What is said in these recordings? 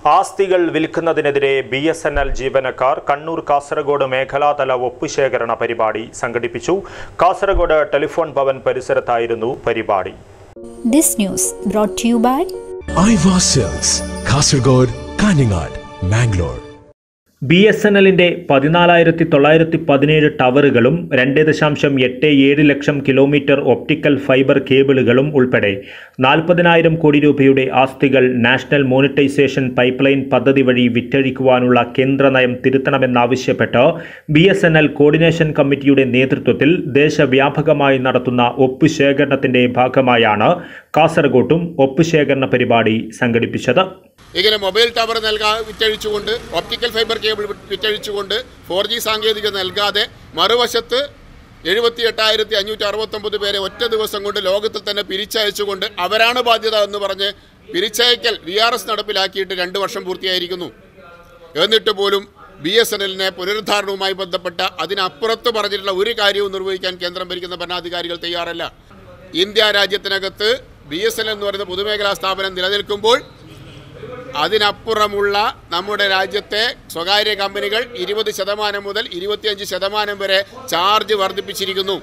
ആസ്തികൾ വിൽക്കുന്നതിനെതിരെ B S N L ജീവനക്കാർ കണ്ണൂർ കാസർഗോഡ് മേഖലാതല ഒപ്പുശേഖരണ പരിപാടി സംഘടിപ്പിച്ചു കാസർഗോഡ് ടെലിഫോൺ ഭവൻ പരിസരത്തായിരുന്നു പരിപാടി This news brought to you by Aiwa cells Kasaragod Kanhangad Mangalore B S N എല്ലിന്റെ പതിനാലായിരത്തി തൊള്ളായിരത്തി പതിനേഴ് ടവറുകളും രണ്ട് ദശാംശം എട്ട് ഏഴ് ലക്ഷം കിലോമീറ്റർ ഒപ്റ്റിക്കൽ ഫൈബർ കേബിളുകളും ഉൾപ്പെടെ നാൽപ്പതിനായിരം കോടി രൂപയുടെ ആസ്തികൾ നാഷണൽ മോണിറ്റൈസേഷൻ പൈപ്പ് ലൈൻ പദ്ധതി വഴി വിറ്റഴിക്കുവാനുള്ള കേന്ദ്ര നയം തിരുത്തണമെന്നാവശ്യപ്പെട്ട് B S N L coordination കമ്മിറ്റിയുടെ നേതൃത്വത്തിൽ ദേശവ്യാപകമായി നടത്തുന്ന ഒപ്പ് ശേഖരണത്തിന്റെ ഭാഗമായാണ് കാസർഗോട്ടും ഒപ്പ് ശേഖരണ പരിപാടി സംഘടിപ്പിച്ചത് ഇങ്ങനെ മൊബൈൽ ടവർ നൽകാ വിറ്റഴിച്ചുകൊണ്ട് ഒപ്റ്റിക്കൽ ഫൈബർ കേബിൾ വി- വിറ്റഴിച്ചുകൊണ്ട് ഫോർ ജി സാങ്കേതികത നൽകാതെ മറുവശത്ത് എഴുപത്തി എട്ടായിരത്തി അഞ്ഞൂറ്റി അറുപത്തൊമ്പത് പേരെ ഒറ്റ ദിവസം കൊണ്ട് ലോകത്തിൽ തന്നെ പിരിച്ചയച്ചുകൊണ്ട് അവരാണ് ബാധ്യത എന്ന് പറഞ്ഞ് പിരിച്ചയക്കൽ വി ആർ എസ് നടപ്പിലാക്കിയിട്ട് രണ്ട് വർഷം പൂർത്തിയായിരിക്കുന്നു എന്നിട്ട് പോലും ബി എസ് എൻ എല്ലിനെ പുനരുദ്ധാരണവുമായി ബന്ധപ്പെട്ട അതിനപ്പുറത്ത് പറഞ്ഞിട്ടുള്ള ഒരു കാര്യവും നിർവഹിക്കാൻ കേന്ദ്രം ഭരിക്കുന്ന ഭരണാധികാരികൾ തയ്യാറല്ല ഇന്ത്യ രാജ്യത്തിനകത്ത് ബി എസ് എൻ എൽ എന്ന് പറയുന്ന പൊതുമേഖലാ സ്ഥാപനം നിലനിൽക്കുമ്പോൾ അതിനപ്പുറമുള്ള നമ്മുടെ രാജ്യത്തെ സ്വകാര്യ കമ്പനികൾ ഇരുപത് ശതമാനം മുതൽ ഇരുപത്തിയഞ്ച് ശതമാനം വരെ ചാർജ് വർദ്ധിപ്പിച്ചിരിക്കുന്നു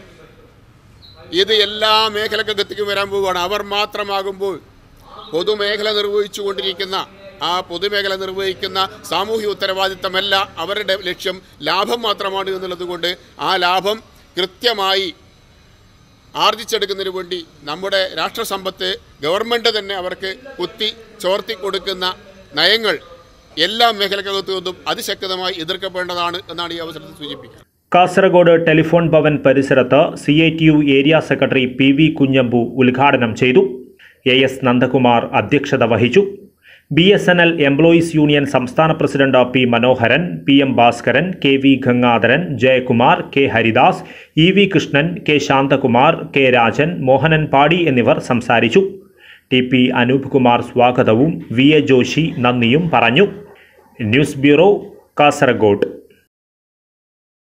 ഇത് എല്ലാ മേഖലക്കകത്തേക്കും വരാൻ പോവുകയാണ് അവർ മാത്രമാകുമ്പോൾ പൊതുമേഖല നിർവഹിച്ചു കൊണ്ടിരിക്കുന്ന ആ പൊതുമേഖല നിർവഹിക്കുന്ന സാമൂഹ്യ ഉത്തരവാദിത്തമല്ല അവരുടെ ലക്ഷ്യം ലാഭം മാത്രമാണ് എന്നുള്ളത് കൊണ്ട് ആ ലാഭം കൃത്യമായി ആർജിച്ചെടുക്കുന്നതിന് വേണ്ടി നമ്മുടെ രാഷ്ട്രസമ്പത്ത് ഗവൺമെൻറ് തന്നെ അവർക്ക് കുത്തി ചോർത്തി കൊടുക്കുന്ന നയങ്ങൾ എല്ലാ മേഖലക്കകത്തു നിന്നും അതിശക്തമായി എതിർക്കപ്പെടേണ്ടതാണ് എന്നാണ് ഈ അവസരത്തിൽ സൂചിപ്പിക്കുന്നത് കാസർഗോഡ് ടെലിഫോൺ ഭവൻ പരിസരത്ത് C I T U area secretary P V Kunhambu ഉദ്ഘാടനം ചെയ്തു എ എസ് നന്ദകുമാർ അധ്യക്ഷത വഹിച്ചു B S N L employees union സംസ്ഥാന president P Manoharan P M Bhaskaran K V Gangadharan Jayakumar K Haridas E V Krishnan K Santhakumar K Rajan Mohanan Padi എന്നിവർ സംസാരിച്ചു ടി പി അനൂപ് കുമാർ സ്വാഗതവും വി എ ജോഷി നന്ദിയും പറഞ്ഞു ന്യൂസ് ബ്യൂറോ കാസർഗോഡ്